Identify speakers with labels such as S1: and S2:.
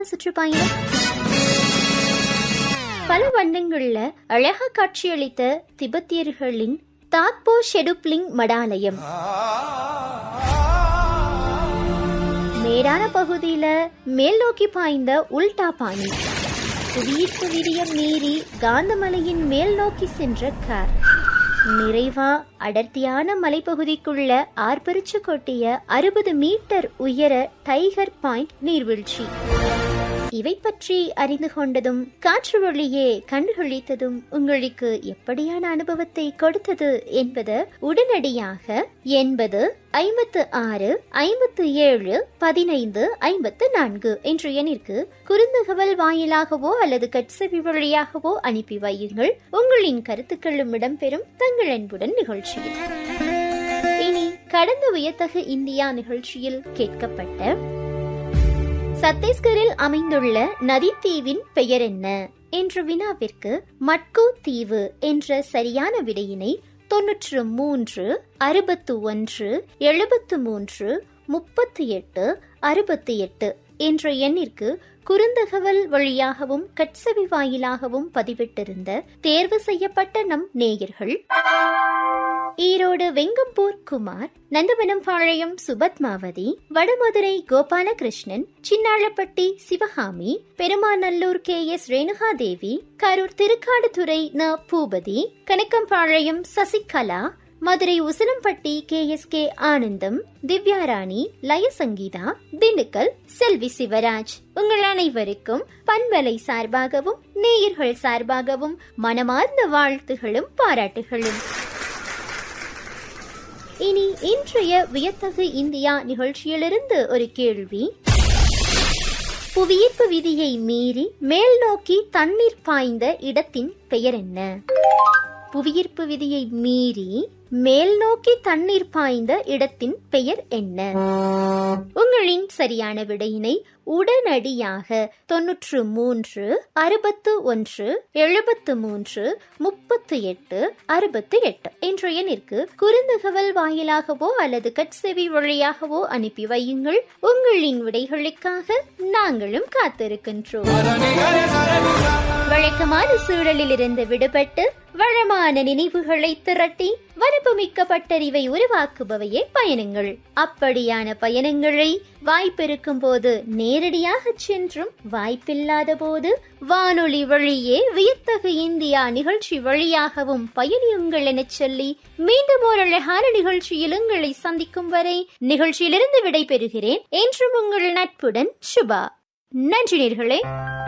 S1: சுற்றுப்பயணம் பல வண்ணங்கள்ல அழகா காட்சியளித்த திபெத்தியர்களின் தாத்போ ஷெடுப்லிங் மடாலயம் மேடான பகுதியில மேல் நோக்கி பாய்ந்த உல்டா பாணி புவியீர்ப்பு விதியம் மீறி காந்தமலையின் மேல் நோக்கி சென்ற கார் நிறைவா அடர்த்தியான மலைப்பகுதிக்குள்ள ஆர்ப்பரிச்சு கொட்டிய அறுபது மீட்டர் உயர டைகர் பாயிண்ட் நீர்வீழ்ச்சி இவை பற்றி அறிந்து கொண்டதும் காற்று வழியே கண்டுகளித்ததும் உங்களுக்கு எப்படியான அனுபவத்தை கொடுத்தது என்பது உடனடியாக எண்பது ஐம்பத்து ஆறு ஐம்பத்து ஏழு பதினைந்து ஐம்பத்து நான்கு என்ற எண்ணிற்கு குறுந்தகவல் வாயிலாகவோ அல்லது கட்செவி வழியாகவோ அனுப்பி வையுங்கள் உங்களின் கருத்துக்களும் இடம்பெறும் தங்கள் அன்புடன் நிகழ்ச்சியில் இனி கடந்த வியத்தகு இந்தியா நிகழ்ச்சியில் கேட்கப்பட்ட சத்தீஸ்கரில் அமைந்துள்ள நதித்தீவின் பெயர் என்ன என்ற வினாவிற்கு மட்கு தீவு என்ற சரியான விடையினை தொன்னூற்று மூன்று அறுபத்து ஒன்று எழுபத்து மூன்று முப்பத்தி எட்டு அறுபத்தி எட்டு என்ற எண்ணிற்கு குறுந்தகவல் வழியாகவும் கட்சவி வாயிலாகவும் பதிவிட்டிருந்த தேர்வு செய்யப்பட்ட நம் நேயர்கள் ஈரோடு வெங்கம்பூர் குமார் நந்தவனம் பாளையம் சுபத்மாவதி வடமதுரை கோபாலகிருஷ்ணன் சின்னாளப்பட்டி சிவகாமி பெருமாநல்லூர் கே எஸ் ரேணுகாதேவி கரூர் திருக்காடுதுறை ந Boopathi Kanakkampalayam Sasikala Madurai Usilampatti K S K Anandam Divyarani லயசங்கீதா Dindigul செல்வி சிவராஜ் உங்கள் அனைவருக்கும் பண்பலை சார்பாகவும் நேயர்கள் சார்பாகவும் மனமார்ந்த வாழ்த்துகளும் பாராட்டுகளும் இனி இன்றைய வியத்தகு இந்தியா நிகழ்ச்சியிலிருந்து ஒரு கேள்வி புவியீர்ப்பு விதியை மீறி மேல் நோக்கி தண்ணீர் பாய்ந்த இடத்தின் பெயர் என்ன புவியீர்ப்பு விதியை மீறி மேல் நோக்கி தண்ணீர் பாய்ந்த இடத்தின் பெயர் என்ன உங்களின் சரியான விடையினை உடனடியாக தொன்னூற்று மூன்று அறுபத்து ஒன்று எழுபத்து மூன்று முப்பத்து எட்டு அறுபத்து எட்டு என்ற எண்ணிற்கு குறுந்தகவல் வாயிலாகவோ அல்லது கட்செவி வழியாகவோ அனுப்பி வையுங்கள் உங்களின் விடைகளுக்காக நாங்களும் காத்திருக்கின்றோம் வழக்கமான சூழலில் இருந்து விடுபட்டு வளமான நினைவுகளை திரட்டி வரப்புமிக்க பட்டறிவை உருவாக்குபவையே பயணங்கள் அப்படியான பயணங்களை வாய்ப்பிருக்கும் போது நேரடியாக சென்றும் வாய்ப்பில்லாத போது வானொலி வழியே வியத்தகு இந்தியா நிகழ்ச்சி வழியாகவும் பயணியுங்கள் எனச் சொல்லி மீண்டும் ஒரு அழகான நிகழ்ச்சியில் உங்களை சந்திக்கும் வரை நிகழ்ச்சியிலிருந்து விடை பெறுகிறேன் என்றும் உங்கள் நட்புடன் சுபா நன்றி நேர்களே